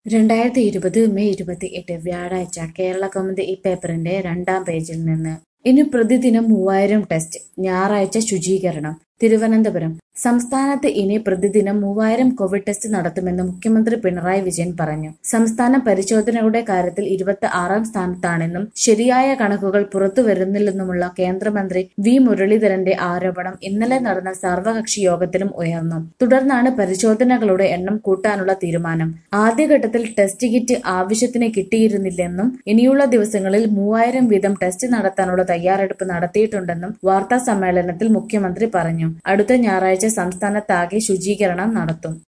രണ്ടായിരത്തി ഇരുപത് മെയ് ഇരുപത്തിയെട്ട് വ്യാഴാഴ്ച കേരള കൗമുദി ഈ പേപ്പറിന്റെ രണ്ടാം പേജിൽ നിന്ന് ഇനി പ്രതിദിനം മൂവായിരം ടെസ്റ്റ് ഞായറാഴ്ച ശുചീകരണം തിരുവനന്തപുരം സംസ്ഥാനത്ത് ഇനി പ്രതിദിനം മൂവായിരം കോവിഡ് ടെസ്റ്റ് നടത്തുമെന്ന് മുഖ്യമന്ത്രി പിണറായി വിജയൻ പറഞ്ഞു സംസ്ഥാനം പരിശോധനയുടെ കാര്യത്തിൽ ഇരുപത്തി ആറാം സ്ഥാനത്താണെന്നും ശരിയായ കണക്കുകൾ പുറത്തു വരുന്നില്ലെന്നുമുള്ള കേന്ദ്രമന്ത്രി വി മുരളീധരന്റെ ആരോപണം ഇന്നലെ നടന്ന സർവകക്ഷി യോഗത്തിലും ഉയർന്നു തുടർന്നാണ് പരിശോധനകളുടെ എണ്ണം കൂട്ടാനുള്ള തീരുമാനം ആദ്യഘട്ടത്തിൽ ടെസ്റ്റ് കിറ്റ് ആവശ്യത്തിന് കിട്ടിയിരുന്നില്ലെന്നും ഇനിയുള്ള ദിവസങ്ങളിൽ മൂവായിരം വീതം ടെസ്റ്റ് നടത്താനുള്ള തയ്യാറെടുപ്പ് നടത്തിയിട്ടുണ്ടെന്നും വാർത്താ സമ്മേളനത്തിൽ മുഖ്യമന്ത്രി പറഞ്ഞു അടുത്ത ഞായറാഴ്ച സംസ്ഥാനത്താകെ ശുചീകരണം നടത്തും